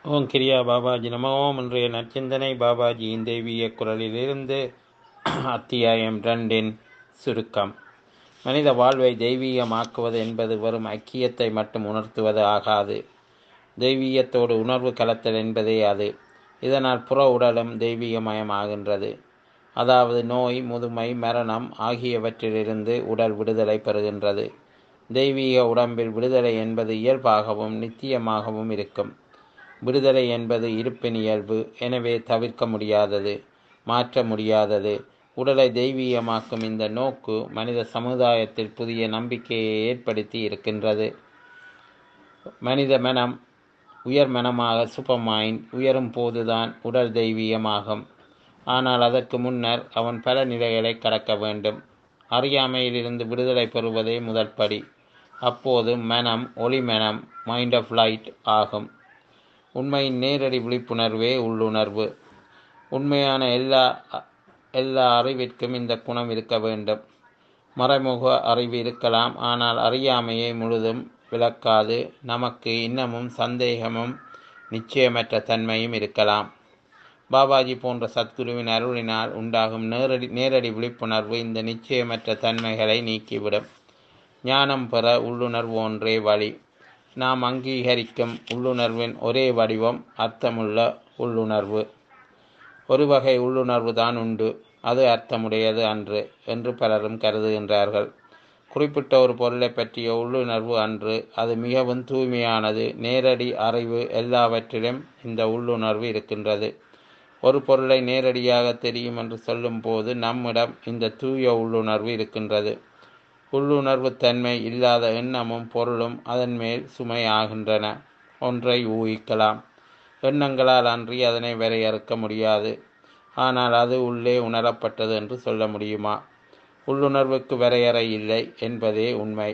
ஓம் கிரியா பாபாஜி நம ஓம் இன்றைய நற்சிந்தனை பாபாஜியின் தெய்வீக குரலிலிருந்து அத்தியாயம் ரெண்டின் சுருக்கம் மனித வாழ்வை தெய்வீகமாக்குவது என்பது வெறும் ஐக்கியத்தை மட்டும் உணர்த்துவது ஆகாது தெய்வீகத்தோடு உணர்வு கலத்தல் என்பதே அது இதனால் புற உடலும் தெய்வீகமயமாகின்றது அதாவது நோய் முதுமை மரணம் ஆகியவற்றிலிருந்து உடல் விடுதலை பெறுகின்றது தெய்வீக உடம்பில் விடுதலை என்பது இயல்பாகவும் நித்தியமாகவும் இருக்கும் விடுதலை என்பது இருப்பின் இயல்பு எனவே தவிர்க்க முடியாதது மாற்ற முடியாதது உடலை தெய்வீகமாக்கும் இந்த நோக்கு மனித சமுதாயத்தில் புதிய நம்பிக்கையை ஏற்படுத்தி இருக்கின்றது மனித மனம் உயர் மனமாக சூப்பர் மைண்ட் உயரும் போதுதான் உடல் தெய்வீகமாகும் ஆனால் அதற்கு முன்னர் அவன் பல நிலைகளை கடக்க வேண்டும் அறியாமையிலிருந்து விடுதலை பெறுவதே முதல் படி அப்போது மனம் ஒளி மனம் மைண்ட் ஆஃப் லைட் ஆகும் உண்மையின் நேரடி விழிப்புணர்வே உள்ளுணர்வு உண்மையான எல்லா எல்லா அறிவிற்கும் இந்த குணம் இருக்க வேண்டும் மறைமுக அறிவு இருக்கலாம் ஆனால் அறியாமையை முழுதும் விளக்காது நமக்கு இன்னமும் சந்தேகமும் நிச்சயமற்ற தன்மையும் இருக்கலாம் பாபாஜி போன்ற சத்குருவின் அருளினால் உண்டாகும் நேரடி நேரடி விழிப்புணர்வு இந்த நிச்சயமற்ற தன்மைகளை நீக்கிவிடும் ஞானம் பெற உள்ளுணர்வு ஒன்றே வழி நாம் அங்கீகரிக்கும் உள்ளுணர்வின் ஒரே வடிவம் அர்த்தமுள்ள உள்ளுணர்வு ஒரு வகை உள்ளுணர்வு தான் உண்டு அது அர்த்தமுடையது அன்று என்று பலரும் கருதுகின்றார்கள் குறிப்பிட்ட ஒரு பொருளை பற்றிய உள்ளுணர்வு அன்று அது மிகவும் தூய்மையானது நேரடி அறிவு எல்லாவற்றிலும் இந்த உள்ளுணர்வு இருக்கின்றது ஒரு பொருளை நேரடியாக தெரியும் என்று சொல்லும்போது நம்மிடம் இந்த தூய உள்ளுணர்வு இருக்கின்றது உள்ளுணர்வு தன்மை இல்லாத எண்ணமும் பொருளும் அதன் மேல் சுமையாகின்றன ஒன்றை ஊகிக்கலாம் எண்ணங்களால் அன்றி அதனை வரையறுக்க முடியாது ஆனால் அது உள்ளே உணரப்பட்டது என்று சொல்ல முடியுமா உள்ளுணர்வுக்கு வரையறை இல்லை என்பதே உண்மை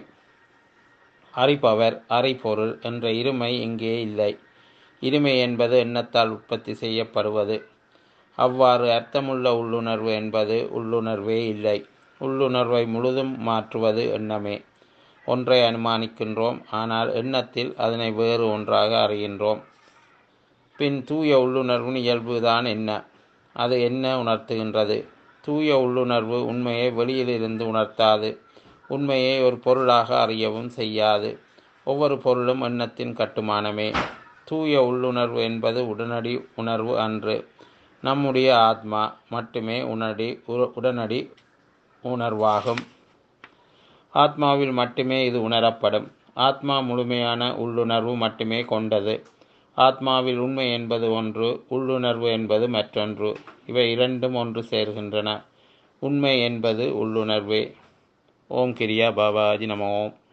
அறிபவர் அறிபொருள் என்ற இருமை இங்கே இல்லை இருமை என்பது எண்ணத்தால் உற்பத்தி செய்யப்படுவது அவ்வாறு அர்த்தமுள்ள உள்ளுணர்வு என்பது உள்ளுணர்வே இல்லை உள்ளுணர்வை முழுதும் மாற்றுவது எண்ணமே ஒன்றை அனுமானிக்கின்றோம் ஆனால் எண்ணத்தில் அதனை வேறு ஒன்றாக அறிகின்றோம் பின் தூய உள்ளுணர்வின் இயல்புதான் என்ன அது என்ன உணர்த்துகின்றது தூய உள்ளுணர்வு உண்மையை வெளியிலிருந்து உணர்த்தாது உண்மையை ஒரு பொருளாக அறியவும் செய்யாது ஒவ்வொரு பொருளும் எண்ணத்தின் கட்டுமானமே தூய உள்ளுணர்வு என்பது உடனடி உணர்வு அன்று நம்முடைய ஆத்மா மட்டுமே உடனடி உடனடி உணர்வாகும் ஆத்மாவில் மட்டுமே இது உணரப்படும் ஆத்மா முழுமையான உள்ளுணர்வு மட்டுமே கொண்டது ஆத்மாவில் உண்மை என்பது ஒன்று உள்ளுணர்வு என்பது மற்றொன்று இவை இரண்டும் ஒன்று சேர்கின்றன உண்மை என்பது உள்ளுணர்வே ஓம் கிரியா பாபாஜி நம ஓம்